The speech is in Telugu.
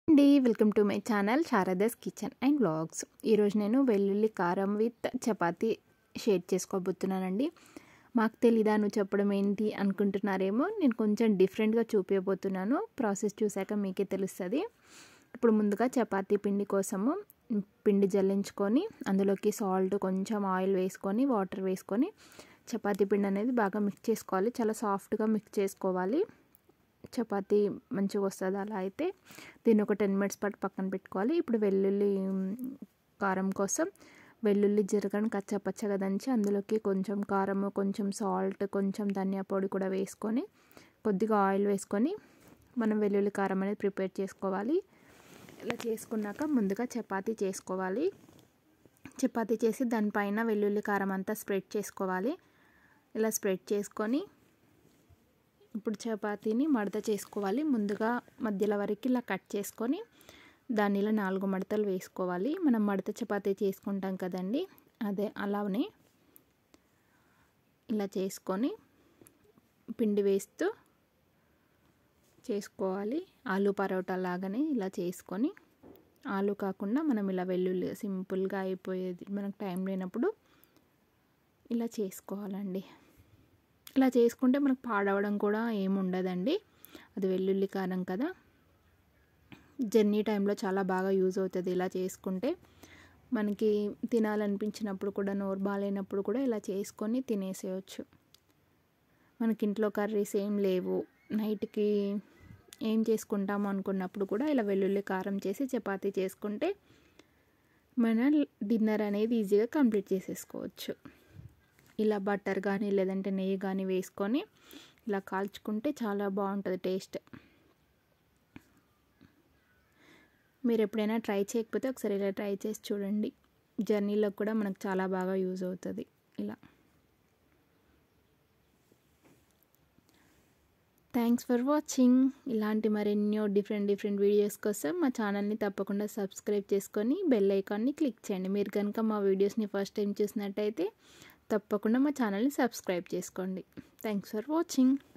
అండి welcome to my channel Sharada's kitchen and vlogs ఈరోజు నేను వెల్లుల్లి కారం విత్ చపాతీ షేర్ చేసుకోబోతున్నానండి మాకు తెలీదా నువ్వు చెప్పడం ఏంటి అనుకుంటున్నారేమో నేను కొంచెం డిఫరెంట్గా చూపించబోతున్నాను ప్రాసెస్ చూశాక మీకే తెలుస్తుంది ఇప్పుడు ముందుగా చపాతీ పిండి కోసము పిండి జల్లించుకొని అందులోకి సాల్ట్ కొంచెం ఆయిల్ వేసుకొని వాటర్ వేసుకొని చపాతీ పిండి అనేది బాగా మిక్స్ చేసుకోవాలి చాలా సాఫ్ట్గా మిక్స్ చేసుకోవాలి చపాతీ మంచిగా వస్తుంది అలా అయితే దీన్ని ఒక టెన్ మినిట్స్ పాటు పక్కన పెట్టుకోవాలి ఇప్పుడు వెల్లుల్లి కారం కోసం వెల్లుల్లి జీలకర్రను కచ్చపచ్చగా దంచి అందులోకి కొంచెం కారం కొంచెం సాల్ట్ కొంచెం ధనియా పొడి కూడా వేసుకొని కొద్దిగా ఆయిల్ వేసుకొని మనం వెల్లుల్లి కారం అనేది ప్రిపేర్ చేసుకోవాలి ఇలా చేసుకున్నాక ముందుగా చపాతీ చేసుకోవాలి చపాతీ చేసి దానిపైన వెల్లుల్లి కారం అంతా స్ప్రెడ్ చేసుకోవాలి ఇలా స్ప్రెడ్ చేసుకొని ఇప్పుడు చపాతీని మడత చేసుకోవాలి ముందుగా మధ్యలో వరకు ఇలా కట్ చేసుకొని దాన్ని ఇలా నాలుగు మడతలు వేసుకోవాలి మనం మడత చపాతీ చేసుకుంటాం కదండి అదే అలానే ఇలా చేసుకొని పిండి వేస్తూ చేసుకోవాలి ఆలు పరోటా లాగానే ఇలా చేసుకొని ఆలు కాకుండా మనం ఇలా వెల్లుల్లి సింపుల్గా అయిపోయేది మనకు టైం లేనప్పుడు ఇలా చేసుకోవాలండి ఇలా చేసుకుంటే మనకు పాడవడం కూడా ఏముండదండి అది వెల్లుల్లి కారం కదా జర్నీ టైంలో చాలా బాగా యూజ్ అవుతుంది ఇలా చేసుకుంటే మనకి తినాలనిపించినప్పుడు కూడా నోరు బాగాలేనప్పుడు కూడా ఇలా చేసుకొని తినేసేయచ్చు మనకి ఇంట్లో కర్రీస్ ఏం లేవు నైట్కి ఏం చేసుకుంటాము అనుకున్నప్పుడు కూడా ఇలా వెల్లుల్లి కారం చేసి చపాతీ చేసుకుంటే మన డిన్నర్ అనేది ఈజీగా కంప్లీట్ చేసేసుకోవచ్చు ఇలా బటర్ కానీ లేదంటే నెయ్యి కానీ వేసుకొని ఇలా కాల్చుకుంటే చాలా బాగుంటుంది టేస్ట్ మీరు ఎప్పుడైనా ట్రై చేయకపోతే ఒకసారి ఇలా ట్రై చేసి చూడండి జర్నీలో కూడా మనకు చాలా బాగా యూజ్ అవుతుంది ఇలా థ్యాంక్స్ ఫర్ వాచింగ్ ఇలాంటి మరెన్నో డిఫరెంట్ డిఫరెంట్ వీడియోస్ కోసం మా ఛానల్ని తప్పకుండా సబ్స్క్రైబ్ చేసుకొని బెల్ ఐకాన్ని క్లిక్ చేయండి మీరు కనుక మా వీడియోస్ని ఫస్ట్ టైం చూసినట్టయితే తప్పకుండా మా ఛానల్ని సబ్స్క్రైబ్ చేసుకోండి థ్యాంక్స్ ఫర్ వాచింగ్